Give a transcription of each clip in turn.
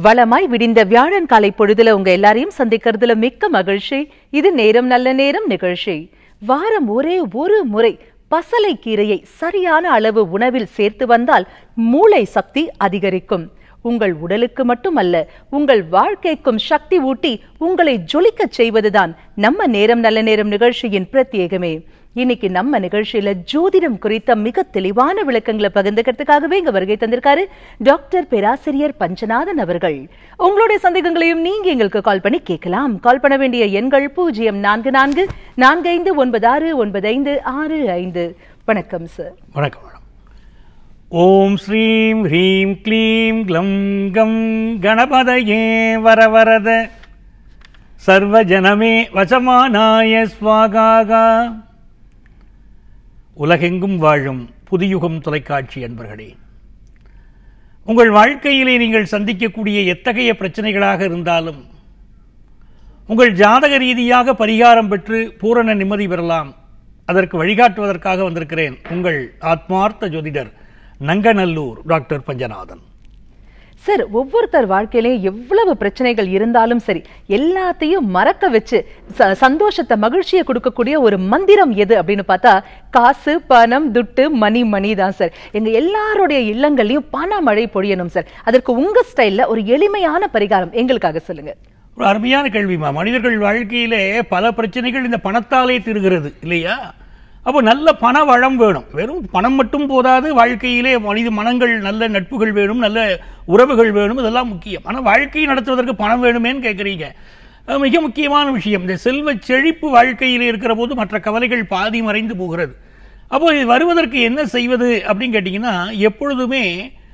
வளமாய் விடிந்த வியாழன் காலை பொழுதுல உங்க எல்லாரையும் சந்திக்கிறதுல மிக்க மகிழ்ச்சி இது நேரம் நல்ல நேரம் நிகழ்ச்சி வாரம் ஒரே ஒரு முறை பசலை கீரையை சரியான அளவு உணவில் சேர்த்து வந்தால் மூளை சக்தி அதிகரிக்கும் உங்கள் உடலுக்கு மட்டுமல்ல உங்கள் வாழ்க்கைக்கும் சக்தி ஊட்டி உங்களை ஜொலிக்கச் செய்வதுதான் நம்ம நேரம் நல்ல நேரம் நிகழ்ச்சியின் பிரத்யேகமே இன்னைக்கு நம்ம நிகழ்ச்சியில ஜோதிடம் குறித்த மிக தெளிவான விளக்கங்களை பகிர்ந்துக்கிறதுக்காகவே இங்க வருகை தந்திருக்காரு டாக்டர் பேராசிரியர் பஞ்சநாதன் அவர்கள் உங்களுடைய சந்தேகங்களையும் நீங்க எங்களுக்கு கால் பண்ணி கேட்கலாம் கால் பண்ண வேண்டிய எண்கள் பூஜ்ஜியம் நான்கு நான்கு நான்கு ஐந்து ஒன்பது ஆறு ஒன்பது ஐந்து ஆறு ஐந்து வணக்கம் சார் வணக்கம் மேடம் ஓம் ஸ்ரீம் ஹ்ரீம் க்ளீம் க்ளம் கம் கணபதயே வரவரத சர்வஜனமே வசமானாய ஸ்வாகாகா உலகெங்கும் வாழும் புதியுகம் தொலைக்காட்சி அன்பர்களே உங்கள் வாழ்க்கையிலே நீங்கள் சந்திக்கக்கூடிய எத்தகைய பிரச்சனைகளாக இருந்தாலும் உங்கள் ஜாதக ரீதியாக பரிகாரம் பெற்று பூரண நிம்மதி பெறலாம் அதற்கு வழிகாட்டுவதற்காக வந்திருக்கிறேன் உங்கள் ஆத்மார்த்த ஜோதிடர் நங்கநல்லூர் டாக்டர் பஞ்சநாதன் சார் ஒவ்வொருத்தர் வாழ்க்கையிலயும் எவ்வளவு பிரச்சனைகள் இருந்தாலும் சரி எல்லாத்தையும் மறக்க வச்சு ச- சந்தோஷத்தை மகிழ்ச்சியை கொடுக்கக்கூடிய ஒரு மந்திரம் எது அப்படின்னு பார்த்தா காசு பணம் துட்டு மணி மணி தான் சார் எங்க எல்லாருடைய இல்லங்கள்லயும் பண மழை பொழியணும் சார் அதற்கு உங்க ஸ்டைல்ல ஒரு எளிமையான பரிகாரம் எங்களுக்காக சொல்லுங்க ஒரு அருமையான கேள்விமா மனிதர்கள் வாழ்க்கையிலே பல பிரச்சனைகள் இந்த பணத்தாலே தீர்கிறது இல்லையா அப்போ நல்ல பண வளம் வேணும் வெறும் பணம் மட்டும் போதாது வாழ்க்கையிலே மனித மனங்கள் நல்ல நட்புகள் வேணும் நல்ல உறவுகள் வேணும் இதெல்லாம் முக்கியம் ஆனால் வாழ்க்கையை நடத்துவதற்கு பணம் வேணுமேன்னு கேட்குறீங்க அஹ் மிக முக்கியமான விஷயம் இந்த செல்வ செழிப்பு வாழ்க்கையில் இருக்கிற போது மற்ற கவலைகள் பாதி மறைந்து போகிறது அப்போ இது வருவதற்கு என்ன செய்வது அப்படின்னு கேட்டிங்கன்னா எப்பொழுதுமே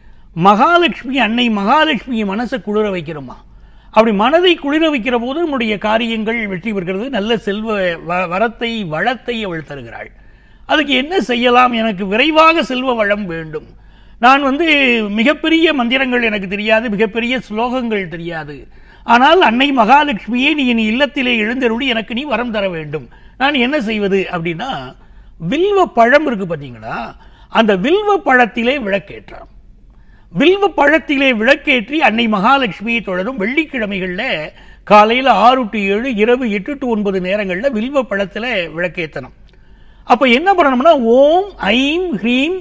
மகாலட்சுமி அன்னை மகாலட்சுமி மனசை குளிர வைக்கிறோமா அப்படி மனதை குளிர வைக்கிற போது நம்முடைய காரியங்கள் வெற்றி பெறுகிறது நல்ல செல்வ வ- வரத்தை வளத்தை அவள் தருகிறாள் அதுக்கு என்ன செய்யலாம் எனக்கு விரைவாக செல்வ வளம் வேண்டும் நான் வந்து மிகப்பெரிய மந்திரங்கள் எனக்கு தெரியாது மிகப்பெரிய ஸ்லோகங்கள் தெரியாது ஆனால் அன்னை மகாலட்சுமியே நீ என் இல்லத்திலே எழுந்தருளி எனக்கு நீ வரம் தர வேண்டும் நான் என்ன செய்வது அப்படின்னா வில்வ பழம் இருக்கு பார்த்தீங்களா அந்த வில்வ பழத்திலே விளக்கேற்றாம் வில்வ பழத்திலே விளக்கேற்றி அன்னை மகாலட்சுமியை தொடரும் வெள்ளிக்கிழமைகள்ல காலையில ஆறு டு ஏழு இரவு எட்டு டு ஒன்பது நேரங்கள்ல வில்வ பழத்துல விளக்கேத்தணும் அப்ப என்ன பண்ணணும்னா ஓம் ஐம் ஹ்ரீம்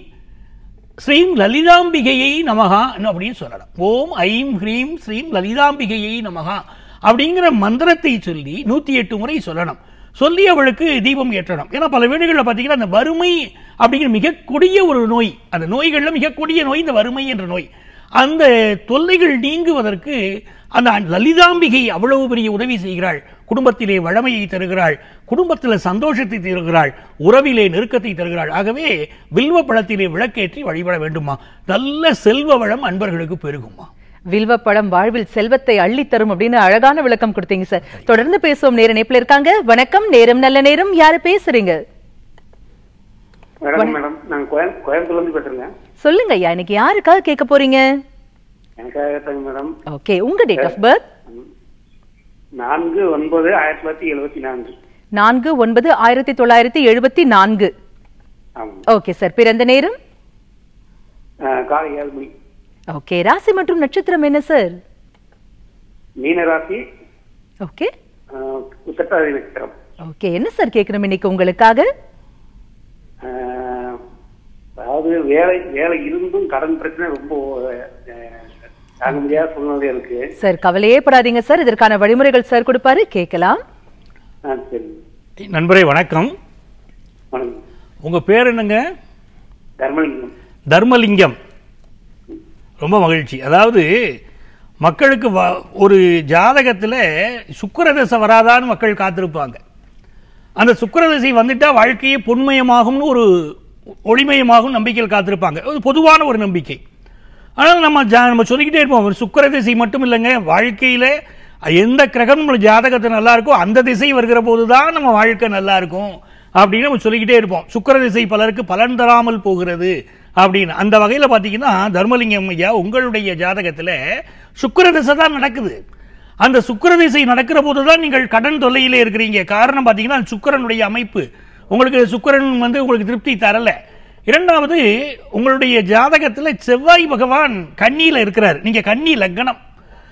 ஸ்ரீம் லலிதாம்பிகையை நமகா அப்படின்னு சொல்லலாம் ஓம் ஐம் ஹ்ரீம் ஸ்ரீம் லலிதாம்பிகையை நமகா அப்படிங்கிற மந்திரத்தை சொல்லி நூத்தி எட்டு முறை சொல்லணும் சொல்லி அவளுக்கு தீபம் ஏற்றணும் ஏன்னா பல வீடுகளில் பார்த்தீங்கன்னா அந்த வறுமை அப்படிங்கிற மிக கொடிய ஒரு நோய் அந்த நோய்களில் மிக கொடிய நோய் இந்த வறுமை என்ற நோய் அந்த தொல்லைகள் நீங்குவதற்கு அந்த லலிதாம்பிகை அவ்வளவு பெரிய உதவி செய்கிறாள் குடும்பத்திலே வளமையை தருகிறாள் குடும்பத்தில் சந்தோஷத்தை தருகிறாள் உறவிலே நெருக்கத்தை தருகிறாள் ஆகவே வில்வ பழத்திலே விளக்கேற்றி வழிபட வேண்டுமா நல்ல செல்வ வளம் அன்பர்களுக்கு பெருகுமா வில்வ பழம் வாழ்வில் செல்வத்தை அள்ளி தரும் அப்படின்னு அழகான விளக்கம் கொடுத்தீங்க சார் தொடர்ந்து பேசுவோம் நேர இணைப்புல இருக்காங்க வணக்கம் நேரம் நல்ல நேரம் யாரு பேசுறீங்க வணக்கம் மேடம் நான் கோயம் கோயம்புத்தூர்ல இருந்து பேசுறேங்க சொல்லுங்க ஐயா இன்னைக்கு யாருக்காக கேட்க போறீங்க எனக்காக தாங்க மேடம் ஓகே உங்க டேட் ஆஃப் பர்த் நான்கு ஒன்பது ஆயிரத்தி தொள்ளாயிரத்தி எழுபத்தி நான்கு நான்கு ஒன்பது ஆயிரத்தி தொள்ளாயிரத்தி எழுபத்தி நான்கு ஆமாம் ஓகே சார் பிறந்த நேரம் அஹ், காலை ஏழு மணி ஓகே ராசி மற்றும் நட்சத்திரம் என்ன சார் மீனராசி ஓகே அஹ், உத்தரட்டாதி நட்சத்திரம் ஓகே என்ன சார் கேட்கணும் இன்னைக்கு உங்களுக்காக அஹ், அதாவது வேலை வேலை இருந்தும் கடன் பிரச்சனை ரொம்ப அஹ், தாங்க முடியாத சூழ்நிலை இருக்கு சார் கவலையே படாதீங்க சார் இதற்கான வழிமுறைகள் சார் கொடுப்பாரு கேட்கலாம் ஆ சரி நண்பரே வணக்கம் வணக்கம் உங்க பேர் என்னங்க தர்மலிங்கம் தர்மலிங்கம் ரொம்ப மகிழ்ச்சி அதாவது மக்களுக்கு வ- ஒரு ஜாதகத்தில் சுக்கிரதசை வராதான்னு மக்கள் காத்திருப்பாங்க அந்த சுக்கிரதசை வந்துட்டா வாழ்க்கையே பொன்மயமாகும்னு ஒரு ஒளிமயமாகும் நம்பிக்கையில் காத்திருப்பாங்க அது பொதுவான ஒரு நம்பிக்கை ஆனால் நம்ம ஜா நம்ம சொல்லிக்கிட்டே இருப்போம் ஒரு சுக்கிரதிசை மட்டும் இல்லைங்க வாழ்க்கையில எந்த கிரகம் நம்ம ஜாதகத்தை நல்லா இருக்கோ அந்த திசை வருகிற போது தான் நம்ம வாழ்க்கை நல்லா இருக்கும் அப்படின்னு நம்ம சொல்லிக்கிட்டே இருப்போம் சுக்கிர திசை பலருக்கு பலன் தராமல் போகிறது அப்படின்னு அந்த வகையில் பார்த்தீங்கன்னா தர்மலிங்கம் ஐயா உங்களுடைய ஜாதகத்தில் சுக்கிர திசை தான் நடக்குது அந்த சுக்கிர திசை நடக்கிற போது தான் நீங்கள் கடன் தொல்லையிலே இருக்கிறீங்க காரணம் பார்த்தீங்கன்னா சுக்கிரனுடைய அமைப்பு உங்களுக்கு சுக்கிரன் வந்து உங்களுக்கு திருப்தி தரல இரண்டாவது உங்களுடைய ஜாதகத்தில் செவ்வாய் பகவான் கன்னியில இருக்கிறார் நீங்க கன்னி லக்னம்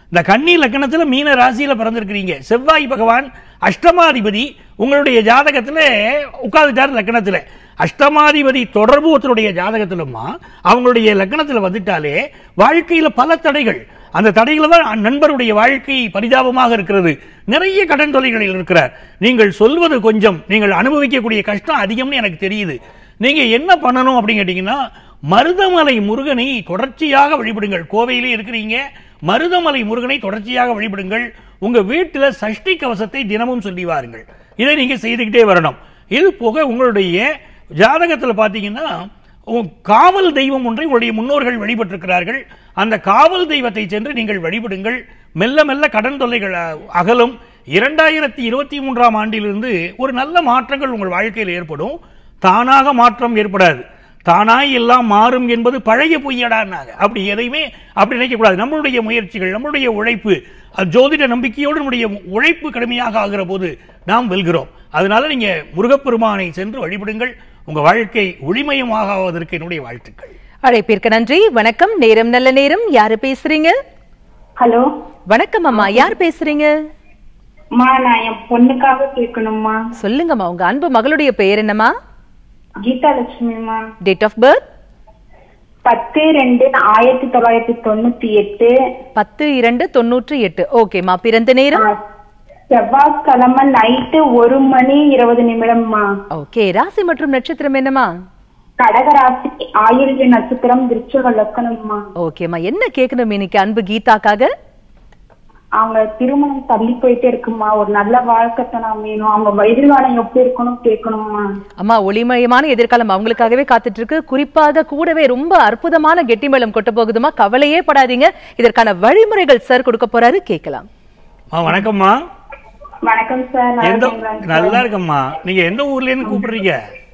இந்த கன்னி லக்கணத்துல மீன ராசியில பிறந்திருக்கிறீங்க செவ்வாய் பகவான் அஷ்டமாதிபதி உங்களுடைய ஜாதகத்துல உட்கார்ந்துட்டார் லக்கணத்துல அஷ்டமாதிபதி தொடர்பு ஒருத்தருடைய ஜாதகத்திலுமா அவங்களுடைய லக்கணத்துல வந்துட்டாலே வாழ்க்கையில பல தடைகள் அந்த தடைகளை தான் நண்பருடைய வாழ்க்கை பரிதாபமாக இருக்கிறது நிறைய கடன் தொலைகளில் இருக்கிறார் நீங்கள் சொல்வது கொஞ்சம் நீங்கள் அனுபவிக்கக்கூடிய கஷ்டம் அதிகம்னு எனக்கு தெரியுது நீங்க என்ன பண்ணணும் அப்படின்னு கேட்டீங்கன்னா மருதமலை முருகனை தொடர்ச்சியாக வழிபடுங்கள் கோவையிலே இருக்கிறீங்க மருதமலை முருகனை தொடர்ச்சியாக வழிபடுங்கள் உங்க வீட்டுல சஷ்டி கவசத்தை தினமும் சொல்லி வாருங்கள் இதை நீங்க செய்துக்கிட்டே வரணும் இது போக உங்களுடைய ஜாதகத்துல பாத்தீங்கன்னா உங்க காவல் தெய்வம் ஒன்றை உங்களுடைய முன்னோர்கள் வழிபட்டிருக்கிறார்கள் அந்த காவல் தெய்வத்தை சென்று நீங்கள் வழிபடுங்கள் மெல்ல மெல்ல கடன் தொல்லைகள் அஹ், அகலும் இரண்டாயிரத்தி இருபத்தி மூன்றாம் ஆண்டிலிருந்து ஒரு நல்ல மாற்றங்கள் உங்கள் வாழ்க்கையில் ஏற்படும் தானாக மாற்றம் ஏற்படாது தானாய் எல்லாம் மாறும் என்பது பழைய பொய்யடான்னாங்க அப்படி எதையுமே அப்படி நினைக்கக்கூடாது நம்மளுடைய முயற்சிகள் நம்மளுடைய உழைப்பு அது ஜோதிட நம்பிக்கையோடு நம்முடைய உழைப்பு கடுமையாக ஆகிற போது நாம் வெல்கிறோம் அதனால நீங்க முருகப்பெருமானை சென்று வழிபடுங்கள் உங்க வாழ்க்கை ஒளிமயமாக ஆவதற்கு என்னுடைய வாழ்த்துக்கள் அழைப்பிற்கு நன்றி வணக்கம் நேரம் நல்ல நேரம் யாரு பேசுறீங்க ஹலோ வணக்கம் அம்மா யார் பேசுறீங்க அம்மா நான் என் பொண்ணுக்காக கேட்கணும்மா சொல்லுங்கம்மா உங்க அன்பு மகளுடைய பெயர் என்னம்மா கீதா லட்சுமிம்மா டேட் ஆஃப் பர்த் பத்து ரெண்டு ஆயிரத்தி தொள்ளாயிரத்தி தொண்ணூத்தி எட்டு பத்து இரண்டு தொண்ணூற்றி எட்டு ஓகேம்மா பிறந்த நேரம் ஆ, செவ்வாய்க்கிழமை நைட்டு ஒரு மணி இருபது நிமிடம்மா ஓகே ராசி மற்றும் நட்சத்திரம் என்னம்மா கடகராசி ஆயுர்வேத நட்சத்திரம் விருச்சக லக்கணம்மா ஓகேம்மா என்ன கேட்கணும் இன்னைக்கு அன்பு கீதாக்காக அவங்க திருமணம் தள்ளி போயிட்டே இருக்குமா ஒரு நல்ல வாழ்க்கத்தை நான் வேணும் அவங்க எதிர்காலம் எப்படி இருக்கணும் கேட்கணும்மா அம்மா ஒளிமயமான எதிர்காலம் அவங்களுக்காகவே காத்துட்டு இருக்கு குறிப்பாக கூடவே ரொம்ப அற்புதமான கெட்டிமேளம் கொட்ட போகுதுமா கவலையே படாதீங்க இதற்கான வழிமுறைகள் சார் கொடுக்க போறாரு கேட்கலாம் ஆ, வணக்கம்மா வணக்கம் சார் நல்லா எந்த இருக்கீங்களா? நல்லா இருக்கம்மா நீங்க எந்த ஊர்ல இருந்து கூப்பிடுறீங்க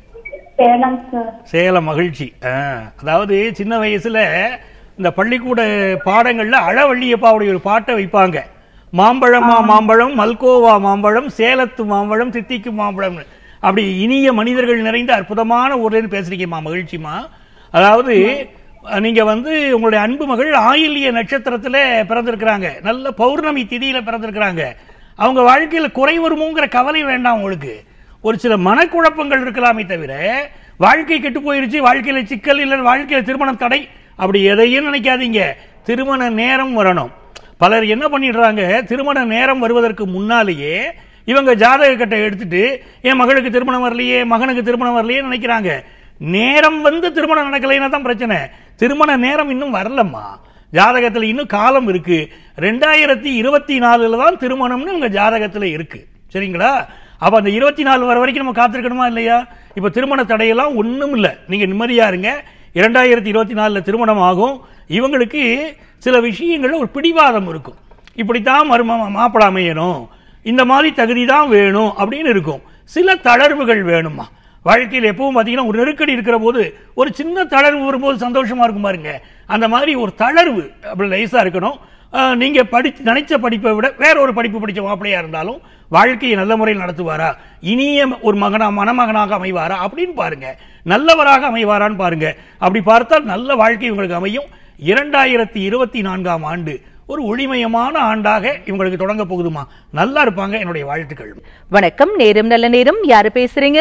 சேலம் சார் சேலம் மகிழ்ச்சி ஆ, அதாவது சின்ன வயசுல இந்த பள்ளிக்கூட பாடங்கள்ல அழவள்ளியப்பாவுடைய ஒரு பாட்டை வைப்பாங்க மாம்பழமா மாம்பழம் மல்கோவா மாம்பழம் சேலத்து மாம்பழம் தித்திக்கு மாம்பழம்னு அப்படி இனிய மனிதர்கள் நிறைந்த அற்புதமான ஊர்லேருந்து பேசுறீங்கம்மா மகிழ்ச்சிமா அதாவது நீங்க வந்து உங்களுடைய அன்பு மகள் ஆயில்ய நட்சத்திரத்துல பிறந்திருக்கிறாங்க நல்ல பௌர்ணமி திதியில பிறந்திருக்கிறாங்க அவங்க வாழ்க்கையில குறை வருமோங்கிற கவலை வேண்டாம் உங்களுக்கு ஒரு சில மனக்குழப்பங்கள் இருக்கலாமே தவிர வாழ்க்கை கெட்டு போயிருச்சு வாழ்க்கையில சிக்கல் இல்லை வாழ்க்கையில திருமணம் தடை அப்படி எதையும் நினைக்காதீங்க திருமண நேரம் வரணும் பலர் என்ன பண்ணிடுறாங்க திருமண நேரம் வருவதற்கு முன்னாலேயே இவங்க ஜாதக கட்டை எடுத்துட்டு என் மகளுக்கு திருமணம் வரலையே மகனுக்கு திருமணம் வரலையே நினைக்கிறாங்க நேரம் வந்து திருமணம் நடக்கலைன்னா தான் பிரச்சனை திருமண நேரம் இன்னும் வரலம்மா ஜாதகத்துல இன்னும் காலம் இருக்கு ரெண்டாயிரத்தி இருபத்தி நாலுல தான் திருமணம்னு உங்க ஜாதகத்துல இருக்கு சரிங்களா அப்ப அந்த இருபத்தி நாலு வர வரைக்கும் நம்ம காத்திருக்கணுமா இல்லையா இப்ப திருமண தடையெல்லாம் ஒண்ணும் இல்ல நீங்க நிம்மதியா இருங்க இரண்டாயிரத்தி இருபத்தி நாலுல திருமணம் ஆகும் இவங்களுக்கு சில விஷயங்கள்ல ஒரு பிடிவாதம் இருக்கும் இப்படித்தான் மரும மாப்பிள அமையணும் இந்த மாதிரி தகுதி தான் வேணும் அப்படின்னு இருக்கும் சில தளர்வுகள் வேணுமா வாழ்க்கையில் எப்பவும் பார்த்தீங்கன்னா ஒரு நெருக்கடி இருக்கிற போது ஒரு சின்ன தளர்வு வரும்போது சந்தோஷமா இருக்கும் பாருங்க அந்த மாதிரி ஒரு தளர்வு அப்படி லைஸா இருக்கணும் ஆஹ், நீங்க படிச்சு நினைச்ச படிப்பை விட வேற ஒரு படிப்பு படிச்ச மாப்பிள்ளையா இருந்தாலும் வாழ்க்கையை நல்ல முறையில் நடத்துவாரா இனிய ஒரு மகனா மணமகனாக அமைவாரா அப்படின்னு பாருங்க நல்லவராக அமைவாரான்னு பாருங்க அப்படி பார்த்தால் நல்ல வாழ்க்கை உங்களுக்கு அமையும் இரண்டாயிரத்தி இருபத்தி நான்காம் ஆண்டு ஒரு ஒளிமயமான ஆண்டாக இவங்களுக்கு தொடங்க போகுதுமா நல்லா இருப்பாங்க என்னுடைய வாழ்த்துக்கள் வணக்கம் நேரம் நல்ல நேரம் யாரு பேசுறீங்க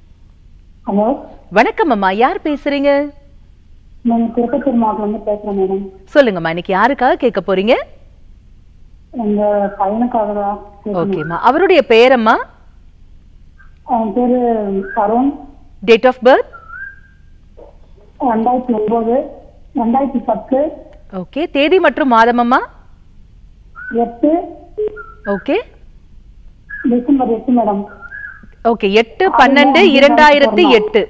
ஹலோ வணக்கம் அம்மா யார் பேசுறீங்க நான் திருப்பத்தூர் மாவட்டம் வந்து பேசுறேன் மேடம் சொல்லுங்கம்மா இன்னைக்கு யாருக்காக கேட்க போறீங்க எங்க பையனுக்காக தான் கேட்கணும். ஓகேம்மா அவருடைய பெயரம்மா அவன் பேரு தருண் டேட் ஆஃப் பர்த் ரெண்டாயிரத்தி ஒன்பது ரெண்டாயிரத்தி பத்து ஓகே தேதி மற்றும் மாதமம்மா எட்டு ஓகே டிசம்பர் எட்டு மேடம் ஓகே எட்டு பன்னெண்டு இரண்டாயிரத்தி எட்டு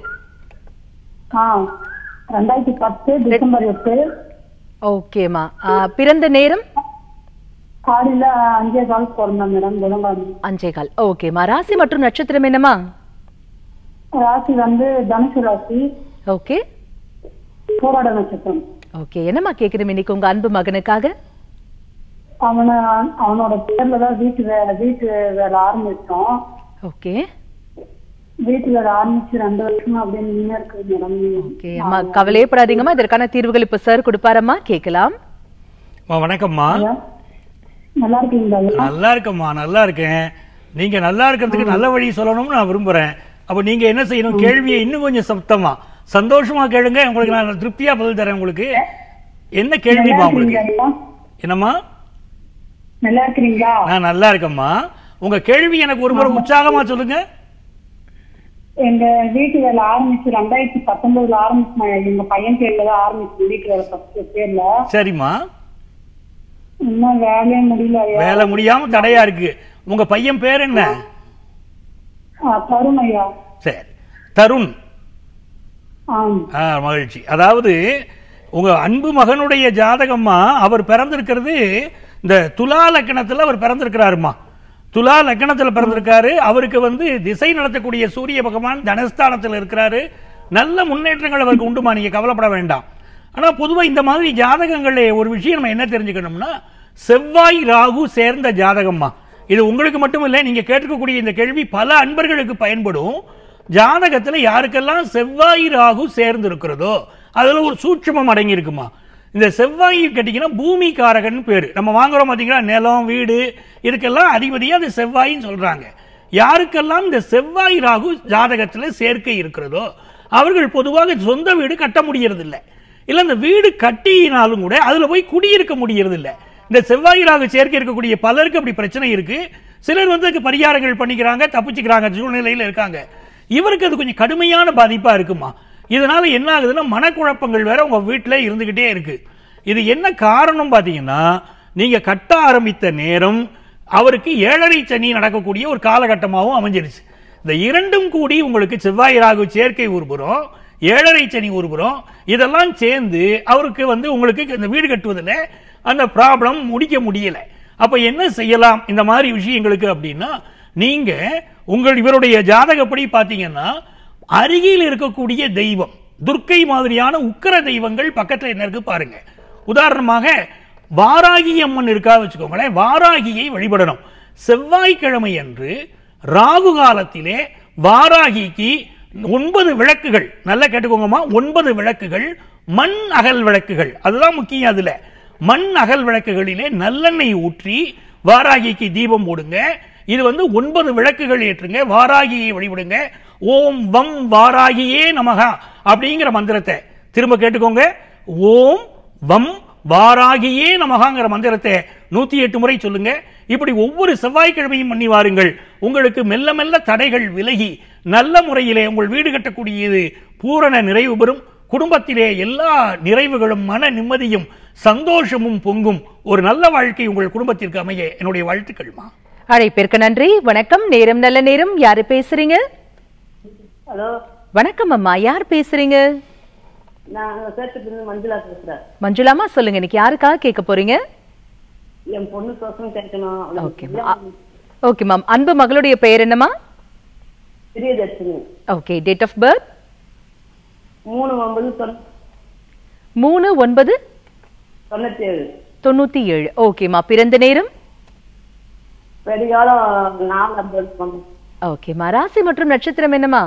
ஆ ரெண்டாயிரத்தி பத்து டிசம்பர் எட்டு ஓகேம்மா ஆ, பிறந்த நேரம் காலையில அஞ்சே கால் பிறந்தேன் மேடம் புதன்கிழமை அஞ்சே கால் ஓகேம்மா ராசி மற்றும் நட்சத்திரம் என்னம்மா ராசி வந்து தனுசு ராசி ஓகே போராட நட்சத்திரம் ஓகே என்னம்மா கேக்குது இன்னைக்கு உங்க அன்பு மகனுக்காக அவனை அவனோட பேர்ல தான் வீட்டு வேலை வீட்டு வேலை ஆரம்பிச்சோம் ஓகே வீட்டு வேலை ஆரம்பிச்சு ரெண்டு வருஷமா அப்படியே நின்று இருக்கு மேடம் ஓகே அம்மா கவலையே படாதீங்கம்மா இதற்கான தீர்வுகள் இப்ப சார் கொடுப்பாரம்மா கேட்கலாம் அம்மா, வணக்கம்மா ஐயா. நல்லா இருக்கீங்களா ஐயா நல்லா இருக்கம்மா நல்லா இருக்கேன் நீங்க நல்லா இருக்கிறதுக்கு நல்ல வழி சொல்லணும்னு நான் விரும்புறேன் அப்ப நீங்க என்ன செய்யணும் கேள்வியை இன்னும் கொஞ்சம் சத்தமா சந்தோஷமா கேளுங்க உங்களுக்கு நான் திருப்தியா பதில் தரேன் உங்களுக்கு என்ன நல்லா கேள்விமா உங்களுக்கு இருக்கீங்களா ஐயா என்னம்மா நல்லா இருக்கிறீங்களா நான் நல்லா இருக்கேம்மா உங்க கேள்வி எனக்கு ஒரு முறை உற்சாகமா சொல்லுங்க எங்க வீட்டு வேலை ஆரம்பிச்சு ரெண்டாயிரத்தி பத்தொன்பதுல ஆரம்பிச்சு எங்க பையன் பேர்ல தான் ஆரம்பிச்சு வீட்டு வேலை ஃபர்ஸ்ட் பேர்ல சரிம்மா இன்னும் வேலையே முடியல ஐயா வேலை முடியாம தடையா இருக்கு உங்க பையன் பேர் என்ன ஆ, தருண் ஐயா சரி தருண் ஆம் ஆ, மகிழ்ச்சி அதாவது உங்க அன்பு மகனுடைய ஜாதகம்மா அவர் பிறந்திருக்கிறது இந்த துலா லக்கணத்துல அவர் பிறந்திருக்கிறாருமா துலா லக்கணத்துல பிறந்திருக்காரு அவருக்கு வந்து திசை நடத்தக்கூடிய சூரிய பகவான் தனஸ்தானத்துல இருக்கிறாரு நல்ல முன்னேற்றங்கள் அவருக்கு உண்டுமா நீங்க கவலைப்பட வேண்டாம் ஆனா பொதுவா இந்த மாதிரி ஜாதகங்களே ஒரு விஷயம் நம்ம என்ன தெரிஞ்சுக்கணும்னா செவ்வாய் ராகு சேர்ந்த ஜாதகம்மா இது உங்களுக்கு மட்டும் இல்லை நீங்க கேட்கக்கூடிய இந்த கேள்வி பல அன்பர்களுக்கு பயன்படும் ஜாதகத்துல யாருக்கெல்லாம் செவ்வாய் ராகு சேர்ந்து இருக்கிறதோ அதுல ஒரு சூட்சுமம் அடங்கி இருக்குமா இந்த செவ்வாய் கேட்டீங்கன்னா பூமி காரகன் பேரு நம்ம வாங்குறோம் பாத்தீங்களா நிலம் வீடு இதுக்கெல்லாம் அதிபதியா அது செவ்வாயின்னு சொல்றாங்க யாருக்கெல்லாம் இந்த செவ்வாய் ராகு ஜாதகத்துல சேர்க்கை இருக்கிறதோ அவர்கள் பொதுவாக சொந்த வீடு கட்ட முடியறது இல்ல இல்ல இந்த வீடு கட்டினாலும் கூட அதுல போய் குடியிருக்க முடியறது இல்ல இந்த செவ்வாய் ராகு சேர்க்கை இருக்கக்கூடிய பலருக்கு அப்படி பிரச்சனை இருக்கு சிலர் வந்து அதுக்கு பரிகாரங்கள் பண்ணிக்கிறாங்க தப்பிச்சுக்கிறாங்க சூழ்நிலையில இருக்காங்க இவருக்கு அது கொஞ்சம் கடுமையான பாதிப்பா இருக்குமா இதனால என்ன ஆகுதுன்னா மனக்குழப்பங்கள் வேற உங்க வீட்டுல இருந்துகிட்டே இருக்கு இது என்ன காரணம் பாத்தீங்கன்னா நீங்க கட்ட ஆரம்பித்த நேரம் அவருக்கு ஏழரை சனி நடக்கக்கூடிய ஒரு காலகட்டமாகவும் அமைஞ்சிருச்சு இந்த இரண்டும் கூடி உங்களுக்கு செவ்வாய் ராகு சேர்க்கை உருபுறம் ஏழரை சனி உருபுறம் இதெல்லாம் சேர்ந்து அவருக்கு வந்து உங்களுக்கு இந்த வீடு கட்டுவதில் அந்த ப்ராப்ளம் முடிக்க முடியல அப்ப என்ன செய்யலாம் இந்த மாதிரி விஷயங்களுக்கு அப்படின்னா நீங்க உங்கள் இவருடைய ஜாதகப்படி பாத்தீங்கன்னா அருகில் இருக்கக்கூடிய தெய்வம் துர்க்கை மாதிரியான உக்கிர தெய்வங்கள் பக்கத்துல என்ன இருக்கு பாருங்க உதாரணமாக வாராகி அம்மன் இருக்கா வச்சுக்கோங்களேன் வாராகியை வழிபடணும் செவ்வாய்க்கிழமை அன்று ராகு காலத்திலே வாராகிக்கு ஒன்பது விளக்குகள் நல்லா கேட்டுக்கோங்கம்மா ஒன்பது விளக்குகள் மண் அகல் விளக்குகள் அதுதான் முக்கியம் அதுல மண் அகல் விளக்குகளிலே நல்லெண்ணெய் ஊற்றி வாராகிக்கு தீபம் போடுங்க இது வந்து ஒன்பது விளக்குகள் ஏற்றுங்க வாராகியை வழிபடுங்க ஓம் வம் வாராகியே நமகா அப்படிங்கிற மந்திரத்தை திரும்ப கேட்டுக்கோங்க ஓம் வம் வாராகியே நமகாங்கிற மந்திரத்தை நூத்தி எட்டு முறை சொல்லுங்க இப்படி ஒவ்வொரு செவ்வாய்க்கிழமையும் பண்ணி வாருங்கள் உங்களுக்கு மெல்ல மெல்ல தடைகள் விலகி நல்ல முறையிலே உங்கள் வீடு கட்டக்கூடியது பூரண நிறைவு பெறும் குடும்பத்திலே எல்லா நிறைவுகளும் மன நிம்மதியும் சந்தோஷமும் பொங்கும் ஒரு நல்ல வாழ்க்கை உங்கள் குடும்பத்திற்கு அமைய என்னுடைய வாழ்த்துக்கள்மா அழைப்பிற்கு நன்றி வணக்கம் நேரம் நல்ல நேரம் யாரு பேசுறீங்க ஹலோ வணக்கம் அம்மா யார் பேசுறீங்க நான் சேத்துட்டு மஞ்சுளா பேசுறேன் மஞ்சுளாமா சொல்லுங்க இன்னைக்கு யாருக்காக கேட்க போறீங்க என் பொண்ணு கோசம் கேட்கணும் ஓகே ஓகே மேம் அன்பு மகளுடைய பெயர் என்னம்மா Priyadharshini okay date of birth மூணு ஒன்பது தொண்ணூ- மூணு ஒன்பது தொண்ணூத்தி ஏழு தொண்ணூத்தி ஏழு ஓகேம்மா பிறந்த நேரம் வெடிகாலம் நாலு ஐம்பது பொண்ணு ஓகேம்மா ராசி மற்றும் நட்சத்திரம் என்னம்மா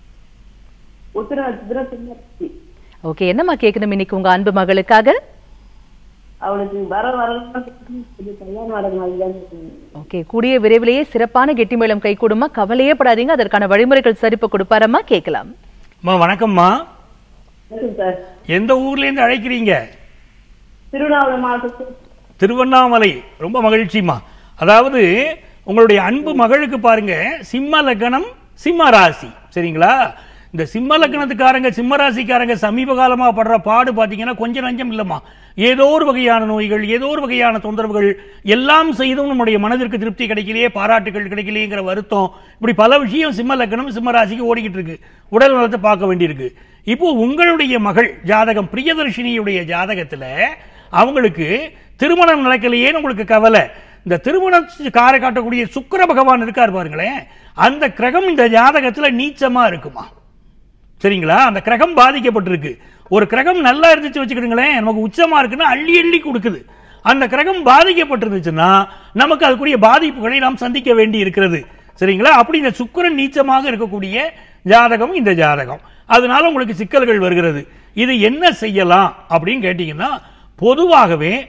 உத்திர நட்சத்திரம் சின்ன ஓகே என்னம்மா கேட்கணும் இன்னைக்கு உங்க அன்பு மகளுக்காக அவளுக்கு வர வர இது கல்யாணம் வர மாதிரி தான் இருக்கு. ஓகே கூடிய விரைவிலேயே சிறப்பான கெட்டிமேளம் கை கூடுமா கவலையே படாதீங்க அதற்கான வழிமுறைகள் சரிப்பு கொடுப்பாரம்மா கேட்கலாம் அம்மா வணக்கம்மா இருக்குது சார் எந்த ஊர்ல இருந்து அழைக்கிறீங்க திருவண்ணாமலை மாவட்டத்தில் திருவண்ணாமலை ரொம்ப மகிழ்ச்சிமா அதாவது உங்களுடைய அன்பு மகளுக்கு பாருங்க சிம்ம லக்னம் சிம்ம ராசி சரிங்களா இந்த சிம்ம லக்னத்துக்காரங்க சிம்ம ராசிக்காரங்க சமீப காலமா படுற பாடு பாத்தீங்கன்னா கொஞ்சம் நஞ்சம் இல்லம்மா ஏதோ ஒரு வகையான நோய்கள் ஏதோ ஒரு வகையான தொந்தரவுகள் எல்லாம் செய்தும் நம்முடைய மனதிற்கு திருப்தி கிடைக்கலையே பாராட்டுகள் கிடைக்கலையேங்கிற வருத்தம் இப்படி பல விஷயம் சிம்ம லக்னம் சிம்ம ராசிக்கு ஓடிக்கிட்டு இருக்கு உடல் நலத்தை பார்க்க வேண்டியிருக்கு இப்போ உங்களுடைய மகள் ஜாதகம் பிரியதர்ஷினியுடைய ஜாதகத்துல அவங்களுக்கு திருமணம் நடக்கலையேன்னு உங்களுக்கு கவலை இந்த திருமணத்துக்கார காட்டக்கூடிய சுக்கிர பகவான் இருக்கார் பாருங்களேன் அந்த கிரகம் இந்த ஜாதகத்துல நீச்சமா இருக்குமா சரிங்களா அந்த கிரகம் பாதிக்கப்பட்டிருக்கு ஒரு கிரகம் நல்லா இருந்துச்சு வச்சுக்கிடுங்களேன் நமக்கு உச்சமா இருக்குன்னா அள்ளி அள்ளி கொடுக்குது அந்த கிரகம் பாதிக்கப்பட்டிருந்துச்சுன்னா நமக்கு அதுக்குரிய பாதிப்புகளை நாம் சந்திக்க வேண்டி இருக்கிறது சரிங்களா அப்படி இந்த சுக்கிரன் நீச்சமாக இருக்கக்கூடிய ஜாதகம் இந்த ஜாதகம் அதனால உங்களுக்கு சிக்கல்கள் வருகிறது இது என்ன செய்யலாம் அப்படின்னு கேட்டீங்கன்னா பொதுவாகவே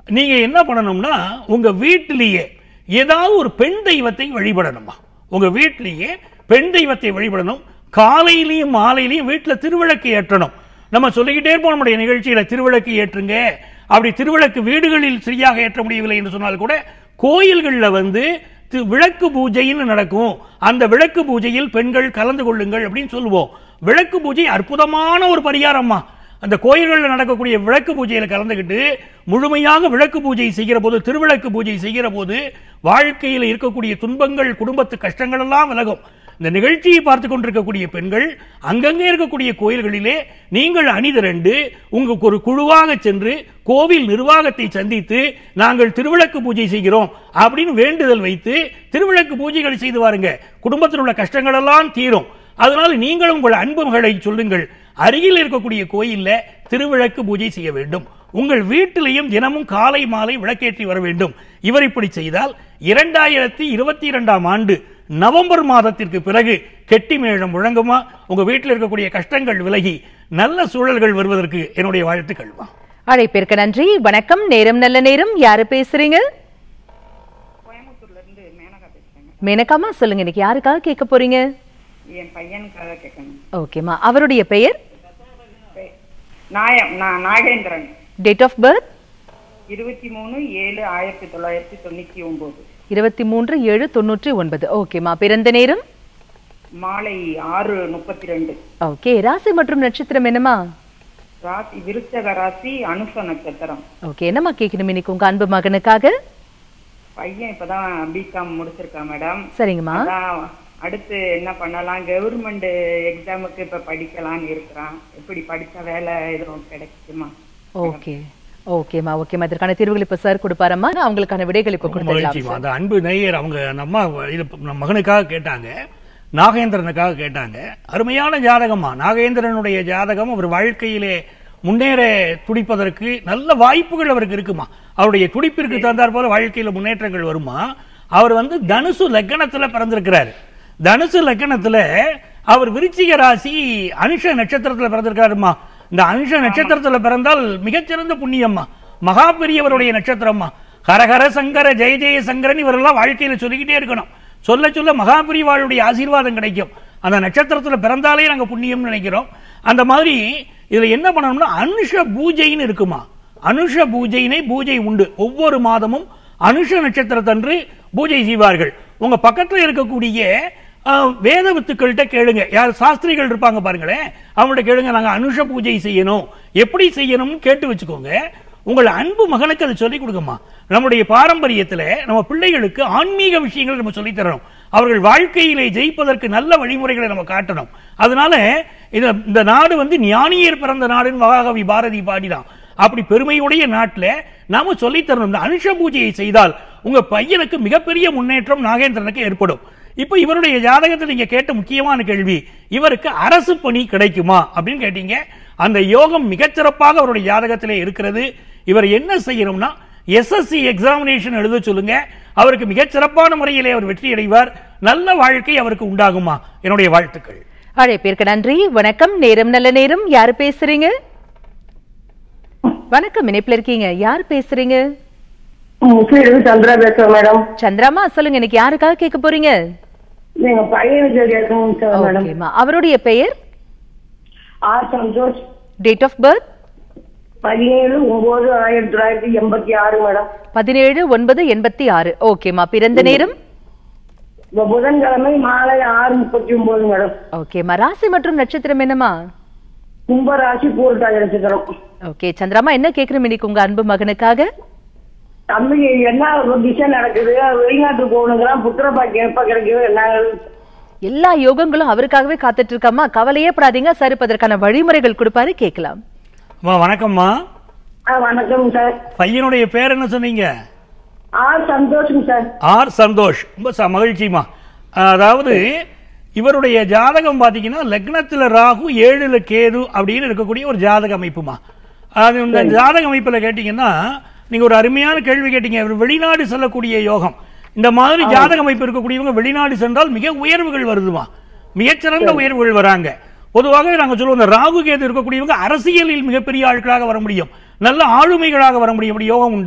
நீங்க என்ன பண்ணணும்னா உங்க வீட்டிலேயே ஏதாவது ஒரு பெண் தெய்வத்தை வழிபடணுமா உங்க வீட்டிலேயே பெண் தெய்வத்தை வழிபடணும் காலையிலையும் மாலையிலையும் வீட்டில் திருவிளக்கு ஏற்றணும் நம்ம சொல்லிக்கிட்டே இருப்போம் நம்முடைய நிகழ்ச்சியில திருவிளக்கு ஏற்றுங்க அப்படி திருவிளக்கு வீடுகளில் சரியாக ஏற்ற முடியவில்லை என்று சொன்னால் கூட கோயில்கள்ல வந்து தி- விளக்கு பூஜைன்னு நடக்கும் அந்த விளக்கு பூஜையில் பெண்கள் கலந்து கொள்ளுங்கள் அப்படின்னு சொல்லுவோம் விளக்கு பூஜை அற்புதமான ஒரு பரிகாரம்மா அந்த கோயில்களில் நடக்கக்கூடிய விளக்கு பூஜையில் கலந்துக்கிட்டு முழுமையாக விளக்கு பூஜை செய்கிற போது திருவிளக்கு பூஜை செய்கிற போது வாழ்க்கையில் இருக்கக்கூடிய துன்பங்கள் குடும்பத்து கஷ்டங்கள் எல்லாம் விலகும் இந்த நிகழ்ச்சியை பார்த்து கொண்டிருக்கக்கூடிய பெண்கள் அங்கங்கே இருக்கக்கூடிய கோயில்களிலே நீங்கள் அணிதிரண்டு உங்களுக்கு ஒரு குழுவாக சென்று கோவில் நிர்வாகத்தை சந்தித்து நாங்கள் திருவிளக்கு பூஜை செய்கிறோம் அப்படின்னு வேண்டுதல் வைத்து திருவிளக்கு பூஜைகள் செய்து வாருங்க குடும்பத்தில் உள்ள கஷ்டங்கள் எல்லாம் தீரும் அதனால நீங்களும் உங்கள் அன்பு மகளை சொல்லுங்கள் அருகில் இருக்கக்கூடிய கோயில்ல திருவிளக்கு பூஜை செய்ய வேண்டும் உங்கள் வீட்டிலையும் தினமும் காலை மாலை விளக்கேற்றி வர வேண்டும் இவர் இப்படி செய்தால் இரண்டாயிரத்தி இருபத்தி இரண்டாம் ஆண்டு நவம்பர் மாதத்திற்கு பிறகு கெட்டி மேளம் முழங்குமா உங்க வீட்டில் இருக்கக்கூடிய கஷ்டங்கள் விலகி நல்ல சூழல்கள் வருவதற்கு என்னுடைய வாழ்த்துக்கள்மா அழைப்பிற்கு நன்றி வணக்கம் நேரம் நல்ல நேரம் யாரு பேசுறீங்க கோயம்புத்தூர்ல இருந்து மேனகா பேசுறேங்க மேனகாமா சொல்லுங்க இன்னைக்கு யாருக்காக கேட்க போறீங்க என் பையனுக்காக கேட்கணும் ஓகேமா அவருடைய பெயர் பெ- நாயம் நான் நாகேந்திரன் டேட் ஆஃப் பர்த் இருபத்தி மூணு ஏழு ஆயிரத்தி தொள்ளாயிரத்தி தொண்ணூத்தி ஒன்பது இருபத்தி மூன்று ஏழு தொண்ணூற்றி ஒன்பது ஓகேமா பிறந்த நேரம் மாலை ஆறு முப்பத்தி ரெண்டு ஓகே ராசி மற்றும் நட்சத்திரம் என்னமா ராசி விருச்சக ராசி அனுஷ நட்சத்திரம் ஓகே என்னம்மா கேட்கணும் இன்னைக்கு உங்க அன்பு மகனுக்காக பையன் இப்பதான் பிகாம் முடிச்சிருக்கான் மேடம் சரிங்கம்மா அதான் அடுத்து என்ன பண்ணலாம் கவர்மெண்ட் எக்ஸாமுக்கு இப்ப படிக்கலாம்னு இருக்கிறான் எப்படி படிச்சா வேலை எதுவும் கிடைக்குமா ஓகே ஓகேம்மா ஓகேம்மா இதற்கான தீர்வுகள் இப்ப சார் கொடுப்பாரம்மா நான் அவங்களுக்கான விடைகள் இப்ப கொடுத்துடலாம் மகிழ்ச்சிமா அந்த அன்பு நேயர் அவங்க நம்ம இது நம்ம மகனுக்காக கேட்டாங்க நாகேந்திரனுக்காக கேட்டாங்க அருமையான ஜாதகமா நாகேந்திரனுடைய ஜாதகம் அவர் வாழ்க்கையிலே முன்னேற துடிப்பதற்கு நல்ல வாய்ப்புகள் அவருக்கு இருக்குமா அவருடைய துடிப்பிற்கு தகுந்தாற் போல வாழ்க்கையில முன்னேற்றங்கள் வருமா அவர் வந்து தனுசு லக்னத்துல பிறந்திருக்கிறார் தனுசு லக்னத்துல அவர் விருச்சிக ராசி அனுஷ நட்சத்திரத்துல பிறந்திருக்காருமா இந்த அனுஷ நட்சத்திரத்துல பிறந்தால் மிகச்சிறந்த புண்ணியம்மா மகா பெரியவருடைய நட்சத்திரம்மா ஹரஹர சங்கர ஜெய ஜெய சங்கரன் இவரெல்லாம் வாழ்க்கையில சொல்லிக்கிட்டே இருக்கணும் சொல்ல சொல்ல மகாபிரிவாளுடைய ஆசீர்வாதம் கிடைக்கும் அந்த நட்சத்திரத்துல பிறந்தாலே நாங்க புண்ணியம்னு நினைக்கிறோம் அந்த மாதிரி இதுல என்ன பண்ணணும்னா அனுஷ பூஜைன்னு இருக்குமா அனுஷ பூஜையினை பூஜை உண்டு ஒவ்வொரு மாதமும் அனுஷ நட்சத்திரத்தன்று பூஜை செய்வார்கள் உங்க பக்கத்துல இருக்கக்கூடிய அஹ், வேத வித்துக்கள்கிட்ட கேளுங்க யார் சாஸ்திரிகள் இருப்பாங்க பாருங்களேன் அவங்கள்ட்ட கேளுங்க நாங்க அனுஷ பூஜை செய்யணும் எப்படி செய்யணும்னு கேட்டு வச்சுக்கோங்க உங்கள் அன்பு மகனுக்கு அதை சொல்லிக் கொடுங்கம்மா நம்முடைய பாரம்பரியத்துல நம்ம பிள்ளைகளுக்கு ஆன்மீக விஷயங்களை நம்ம சொல்லித் தரணும் அவர்கள் வாழ்க்கையிலே ஜெயிப்பதற்கு நல்ல வழிமுறைகளை நம்ம காட்டணும் அதனால இந்த இந்த நாடு வந்து ஞானியர் பிறந்த நாடுன்னு மகாகவி பாரதி பாடிதான் அப்படி பெருமையுடைய நாட்டுல நாம சொல்லித் தரணும் இந்த அனுஷ பூஜையை செய்தால் உங்க பையனுக்கு மிகப்பெரிய முன்னேற்றம் நாகேந்திரனுக்கு ஏற்படும் இப்ப இவருடைய ஜாதகத்தில் நீங்க கேட்ட முக்கியமான கேள்வி இவருக்கு அரசு பணி கிடைக்குமா அப்படின்னு கேட்டீங்க அந்த யோகம் மிகச்சிறப்பாக அவருடைய ஜாதகத்திலே இருக்கிறது இவர் என்ன செய்யணும்னா எஸ்எஸ்சி எக்ஸாமினேஷன் எழுத சொல்லுங்க அவருக்கு மிகச்சிறப்பான முறையிலே அவர் வெற்றி அடைவார் நல்ல வாழ்க்கை அவருக்கு உண்டாகுமா என்னுடைய வாழ்த்துக்கள் அழைப்பிற்கு நன்றி வணக்கம் நேரம் நல்ல நேரம் யாரு பேசுறீங்க வணக்கம் இணைப்புல இருக்கீங்க யார் பேசுறீங்க முக்கிய சந்திரா பேசுறேன் மேடம் சந்திராமா சொல்லுங்க இன்னைக்கு யாருக்காக கேட்க போறீங்க எங்க பையனுக்கு கேட்கணும் சார் மேடம் ஓகேமா அவருடைய பெயர் R Santhosh date of birth பதினேழு ஒன்பது ஆயிரத்தி தொள்ளாயிரத்தி எண்பத்தி ஆறு மேடம் பதினேழு ஒன்பது எண்பத்தி ஆறு ஓகேமா பிறந்த நேரம் இப்ப புதன்கிழமை மாலை ஆறு முப்பத்தி ஒன்பது மேடம் ஓகேமா ராசி மற்றும் நட்சத்திரம் என்னமா கும்பராசி பூரட்டாதி நட்சத்திரம் ஓகே சந்திராமா என்ன கேக்குறோம் இன்னைக்கு உங்க அன்பு மகனுக்காக தம்பி என்ன திசை நடக்குது வெளிநாட்டுக்கு போகணுங்கிறான் புத்திர பாக்கியம் எப்ப கிடைக்குது என்ன எல்லா யோகங்களும் அவருக்காகவே காத்துட்டு இருக்காமா கவலையே படாதீங்க சார் இப்ப அதற்கான வழிமுறைகள் கொடுப்பாரு கேட்கலாம் அம்மா வணக்கம்மா ஆ, வணக்கம் சார் பையனுடைய பேர் என்ன சொன்னீங்க ஆர் சந்தோஷம் சார் ஆர் சந்தோஷ் ரொம்ப ச- மகிழ்ச்சிமா அதாவது இவருடைய ஜாதகம் பாத்தீங்கன்னா லக்னத்துல ராகு ஏழுல கேது அப்படின்னு இருக்கக்கூடிய ஒரு ஜாதக அமைப்புமா அது இந்த ஜாதக அமைப்புல கேட்டீங்கன்னா நீங்க ஒரு அருமையான கேள்வி கேட்டீங்க இவர் வெளிநாடு செல்லக்கூடிய யோகம் இந்த மாதிரி ஜாதக அமைப்பு இருக்கக்கூடியவங்க வெளிநாடு சென்றால் மிக உயர்வுகள் வருதுமா மிகச்சிறந்த உயர்வுகள் வராங்க பொதுவாக நாங்க சொல்லுவோம் இந்த ராகு கேது இருக்கக்கூடியவங்க அரசியலில் மிகப்பெரிய ஆட்களாக வர முடியும் நல்ல ஆளுமைகளாக வர முடியும் அப்படி யோகம் உண்டு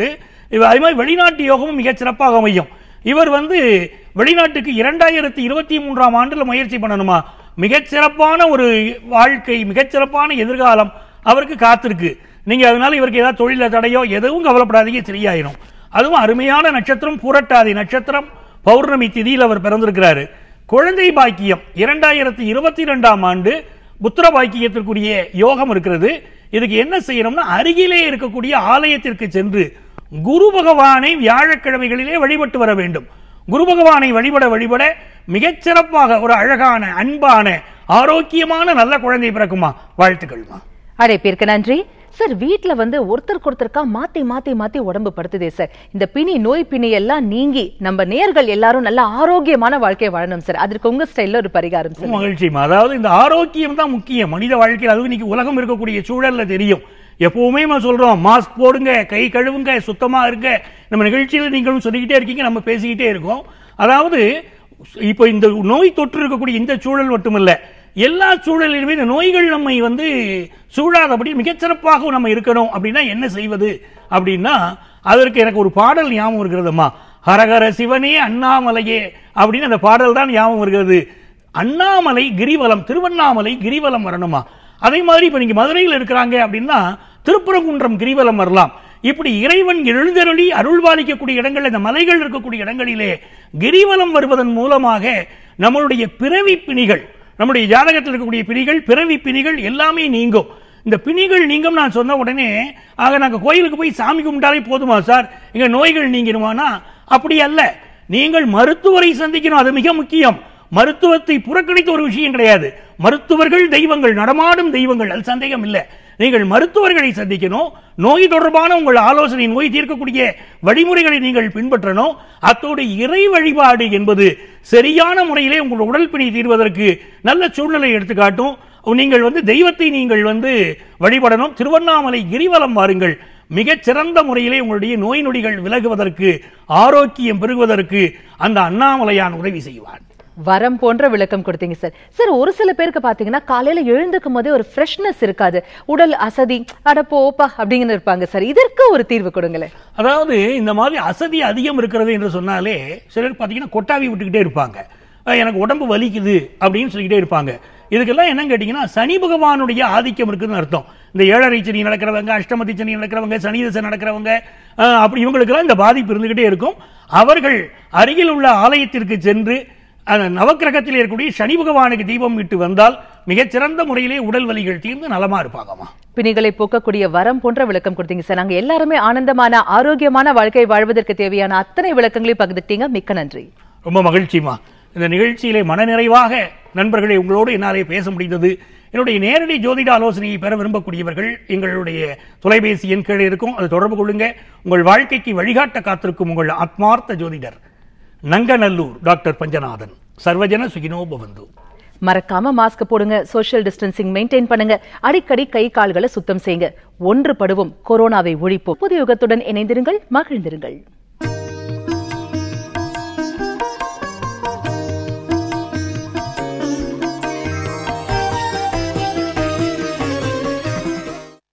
இவ- அதே மாதிரி வெளிநாட்டு யோகமும் மிகச் சிறப்பாக அமையும் இவர் வந்து வெளிநாட்டுக்கு இரண்டாயிரத்தி இருபத்தி மூன்றாம் ஆண்டுல முயற்சி பண்ணணுமா மிகச் சிறப்பான ஒரு வாழ்க்கை மிகச் சிறப்பான எதிர்காலம் அவருக்கு காத்திருக்கு நீங்க அதனால இவருக்கு ஏதாவது தொழில தடையோ எதுவும் கவலைப்படாதீங்க சரியாயிரும் அதுவும் அருமையான நட்சத்திரம் பூரட்டாதி நட்சத்திரம் பௌர்ணமி திதியில் அவர் பிறந்திருக்கிறாரு குழந்தை பாக்கியம் இரண்டாயிரத்தி இருபத்தி ரெண்டாம் ஆண்டு புத்திர பாக்கியத்திற்குரிய யோகம் இருக்கிறது இதுக்கு என்ன செய்யணும்னா அருகிலே இருக்கக்கூடிய ஆலயத்திற்கு சென்று குரு பகவானை வியாழக்கிழமைகளிலே வழிபட்டு வர வேண்டும் குரு பகவானை வழிபட வழிபட மிகச் சிறப்பாக ஒரு அழகான அன்பான ஆரோக்கியமான நல்ல குழந்தை பிறக்குமா வாழ்த்துக்கள்மா அழைப்பிற்கு நன்றி சார் வீட்ல வந்து ஒருத்தருக்கு ஒருத்தருக்கா மாத்தி மாத்தி மாத்தி உடம்பு படுத்துதே சார் இந்த பிணி நோய் பிணி எல்லாம் நீங்கி நம்ம நேர்கள் எல்லாரும் நல்ல ஆரோக்கியமான வாழ்க்கையை வாழணும் சார் அதற்கு உங்க ஸ்டைல்ல ஒரு பரிகாரம் சார் மகிழ்ச்சிமா அதாவது இந்த ஆரோக்கியம் தான் முக்கியம் மனித வாழ்க்கையில் அதுவும் இன்னைக்கு உலகம் இருக்கக்கூடிய சூழல்ல தெரியும் எப்பவுமே நம்ம சொல்றோம் மாஸ்க் போடுங்க கை கழுவுங்க சுத்தமா இருங்க நம்ம நிகழ்ச்சியில் நீங்களும் சொல்லிக்கிட்டே இருக்கீங்க நம்ம பேசிக்கிட்டே இருக்கோம் அதாவது இப்போ இந்த நோய் தொற்று இருக்கக்கூடிய இந்த சூழல் மட்டுமல்ல எல்லா சூழலிலுமே இந்த நோய்கள் நம்மை வந்து சூழாதபடி மிகச்சிறப்பாக நம்ம இருக்கணும் அப்படின்னா என்ன செய்வது அப்படின்னா அதற்கு எனக்கு ஒரு பாடல் ஞாபகம் இருக்கிறதுமா ஹரஹர சிவனே அண்ணாமலையே அப்படின்னு அந்த பாடல் தான் ஞாபகம் வருகிறது அண்ணாமலை கிரிவலம் திருவண்ணாமலை கிரிவலம் வரணுமா அதே மாதிரி இப்ப நீங்க மதுரையில் இருக்கிறாங்க அப்படின்னா திருப்பரங்குன்றம் கிரிவலம் வரலாம் இப்படி இறைவன் எழுந்தருளி அருள்பாலிக்கக்கூடிய இடங்கள் இந்த மலைகள் இருக்கக்கூடிய இடங்களிலே கிரிவலம் வருவதன் மூலமாக நம்மளுடைய பிறவி பிணிகள் நம்முடைய ஜாதகத்தில் இருக்கக்கூடிய பிணிகள் பிறவி பிணிகள் எல்லாமே நீங்கும் இந்த பிணிகள் நீங்கும் நான் சொன்ன உடனே ஆக நாங்க கோயிலுக்கு போய் சாமி கும்பிட்டாலே போதுமா சார் எங்க நோய்கள் நீங்கிடுமானா அப்படி அல்ல நீங்கள் மருத்துவரை சந்திக்கணும் அது மிக முக்கியம் மருத்துவத்தை புறக்கணித்த ஒரு விஷயம் கிடையாது மருத்துவர்கள் தெய்வங்கள் நடமாடும் தெய்வங்கள் அது சந்தேகம் இல்லை நீங்கள் மருத்துவர்களை சந்திக்கணும் நோய் தொடர்பான உங்கள் ஆலோசனை நோய் தீர்க்கக்கூடிய வழிமுறைகளை நீங்கள் பின்பற்றணும் அத்தோடு இறை வழிபாடு என்பது சரியான முறையிலே உங்கள் உடல் பிணி தீர்வதற்கு நல்ல சூழ்நிலை எடுத்துக்காட்டும் நீங்கள் வந்து தெய்வத்தை நீங்கள் வந்து வழிபடணும் திருவண்ணாமலை கிரிவலம் வாருங்கள் மிகச் சிறந்த முறையிலே உங்களுடைய நோய் நொடிகள் விலகுவதற்கு ஆரோக்கியம் பெருகுவதற்கு அந்த அண்ணாமலையான் உதவி செய்வான் வரம் போன்ற விளக்கம் கொடுத்தீங்க சார் சார் ஒரு சில பேருக்கு பாத்தீங்கன்னா காலையில எழுந்துக்கும் போதே ஒரு ஃப்ரெஷ்னஸ் இருக்காது உடல் அசதி அட போப்பா அப்படிங்கன்னு இருப்பாங்க சார் இதற்கு ஒரு தீர்வு கொடுங்களேன் அதாவது இந்த மாதிரி அசதி அதிகம் இருக்கிறது என்று சொன்னாலே சிலர் பார்த்தீங்கன்னா கொட்டாவி விட்டுக்கிட்டே இருப்பாங்க அஹ் எனக்கு உடம்பு வலிக்குது அப்படின்னு சொல்லிக்கிட்டே இருப்பாங்க இதுக்கெல்லாம் என்னன்னு கேட்டிங்கன்னா சனி பகவானுடைய ஆதிக்கம் இருக்குதுன்னு அர்த்தம் இந்த ஏழரை சனி நடக்கிறவங்க அஷ்டமதி சனி நடக்கிறவங்க சனி தசை நடக்கிறவங்க அஹ் அப்படி இவங்களுக்கெல்லாம் இந்த பாதிப்பு இருந்துகிட்டே இருக்கும் அவர்கள் அருகில் உள்ள ஆலயத்திற்கு சென்று அந்த நவக்கிரகத்தில் இருக்கக்கூடிய சனி பகவானுக்கு தீபம் இட்டு வந்தால் மிகச்சிறந்த முறையிலே உடல் வலிகள் தீர்ந்து நலமா இருப்பாங்கம்மா பிணிகளை போக்கக்கூடிய வரம் போன்ற விளக்கம் கொடுத்தீங்க சார் நாங்க எல்லாருமே ஆனந்தமான ஆரோக்கியமான வாழ்க்கை வாழ்வதற்கு தேவையான அத்தனை விளக்கங்களையும் பகிர்ந்துட்டீங்க மிக்க நன்றி ரொம்ப மகிழ்ச்சிமா இந்த நிகழ்ச்சியிலே மனநிறைவாக நண்பர்களை உங்களோடு என்னாலே பேச முடிந்தது என்னுடைய நேரடி ஜோதிட ஆலோசனையை பெற விரும்பக்கூடியவர்கள் எங்களுடைய தொலைபேசி எண் கீழே இருக்கும் அதை தொடர்பு கொள்ளுங்க உங்கள் வாழ்க்கைக்கு வழிகாட்ட காத்திருக்கும் உங்கள் ஆத்மார்த்த ஜோதிடர் நங்கநல்லூர் டாக்டர் பஞ்சநாதன் சர்வஜன சுகினோ பவந்து மறக்காம மாஸ்க் போடுங்க சோஷியல் டிஸ்டன்சிங் மெயின்டைன் பண்ணுங்க அடிக்கடி கை கால்களை சுத்தம் செய்யுங்க ஒன்றுபடுவோம் கொரோனாவை ஒழிப்போம் புது யுகத்துடன் இணைந்திருங்கள் மகிழ்ந்திருங்கள்